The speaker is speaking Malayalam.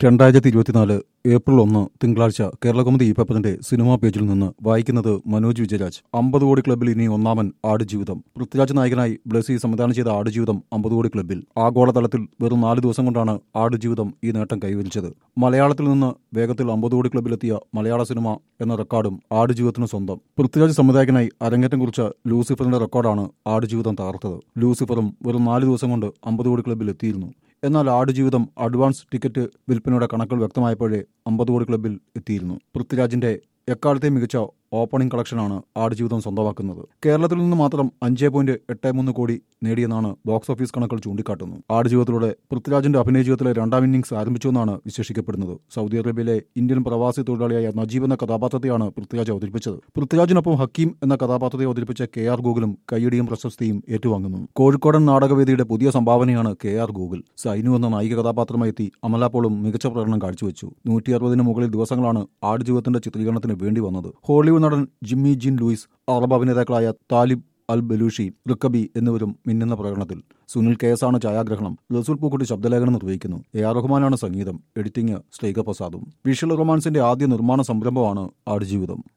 രണ്ടായിരത്തി ഇരുപത്തിനാല് ഏപ്രിൽ ഒന്ന് തിങ്കളാഴ്ച കേരളകൗമുദി ഈ പേപ്പറിന്റെ സിനിമാ പേജിൽ നിന്ന് വായിക്കുന്നത് മനോജ് വിജയരാജ് അമ്പത് കോടി ക്ലബ്ബിൽ ഇനി ഒന്നാമൻ ആടുജീവിതം പൃഥ്വിരാജ് നായകനായി ബ്ലസി സംവിധാനം ചെയ്ത ആടുജീവിതം അമ്പത് കോടി ക്ലബ്ബിൽ ആഗോളതലത്തിൽ വെറും നാല് ദിവസം കൊണ്ടാണ് ആടുജീവിതം ഈ നേട്ടം കൈവരിച്ചത് മലയാളത്തിൽ നിന്ന് വേഗത്തിൽ അമ്പത് കോടി ക്ലബ്ബിലെത്തിയ മലയാള സിനിമ എന്ന റെക്കോർഡും ആടുജീവിതത്തിന് സ്വന്തം പൃഥ്വിരാജ് സംവിധായകനായി അരങ്ങേറ്റം കുറിച്ച ലൂസിഫറിന്റെ റെക്കോർഡാണ് ആടുജീവിതം തകർത്തത് ലൂസിഫറും വെറും നാല് ദിവസം കൊണ്ട് അമ്പത് കോടി ക്ലബ്ബിൽ എത്തിയിരുന്നു എന്നാൽ ആടുജീവിതം അഡ്വാൻസ് ടിക്കറ്റ് വിൽപ്പനയുടെ കണക്കുകൾ വ്യക്തമായപ്പോഴേ അമ്പത് കോടി ക്ലബ്ബിൽ എത്തിയിരുന്നു പൃഥ്വിരാജിന്റെ എക്കാലത്തെ മികച്ച ഓപ്പണിംഗ് കളക്ഷനാണ് ആടുജീവിതം സ്വന്തമാക്കുന്നത് കേരളത്തിൽ നിന്ന് മാത്രം അഞ്ച് പോയിന്റ് എട്ട് മൂന്ന് കോടി നേടിയെന്നാണ് ബോക്സ് ഓഫീസ് കണക്കുകൾ ചൂണ്ടിക്കാട്ടുന്നു ആടുജീവിതത്തിലൂടെ പൃഥ്വിരാജിന്റെ അഭിനയ ജീവിതത്തിലെ രണ്ടാം ഇന്നിംഗ്സ് ആരംഭിച്ചുവെന്നാണ് വിശേഷിക്കപ്പെടുന്നത് സൗദി അറേബ്യയിലെ ഇന്ത്യൻ പ്രവാസി തൊഴിലാളിയായ നജീബ് എന്ന കഥാപാത്രത്തെയാണ് പൃഥ്വിരാജ് അവതരിപ്പിച്ചത് പൃഥ്വിരാജിനൊപ്പം ഹക്കീം എന്ന കഥാപാത്രത്തെ അവതരിപ്പിച്ച കെ ആർ ഗൂഗിളും കയ്യടിയും പ്രശസ്തിയും ഏറ്റുവാങ്ങുന്നു കോഴിക്കോടൻ നാടകവേദിയുടെ പുതിയ സംഭാവനയാണ് കെ ആർ ഗൂഗിൾ സൈനു എന്ന നായിക കഥാപാത്രമായി എത്തി അമല പോളും മികച്ച പ്രകടനം കാഴ്ചവെച്ചു നൂറ്റി അറുപതിന് മുകളിൽ ദിവസങ്ങളാണ് ആടുജീവിതത്തിന്റെ ചിത്രീകരണത്തിന് വേണ്ടി വന്നത് ഹോളിവുഡ് നടൻ ജിമ്മി ജിൻ ലൂയിസ് അറബ് അഭിനേതാക്കളായ താലിബ് അൽ ബലൂഷി റിക്കബി എന്നിവരും മിന്നുന്ന പ്രകടനത്തിൽ സുനിൽ കെ എസ് ആണ് ഛായാഗ്രഹണം റസൂൽ പൂക്കുട്ടി ശബ്ദലേഖനം നിർവഹിക്കുന്നു എ ആർ റഹ്മാനാണ് സംഗീതം എഡിറ്റിംഗ് ശ്രീക പ്രസാദും വിഷ്വൽ റൊമാൻസിന്റെ ആദ്യ നിർമ്മാണ സംരംഭമാണ് ആടുജീവിതം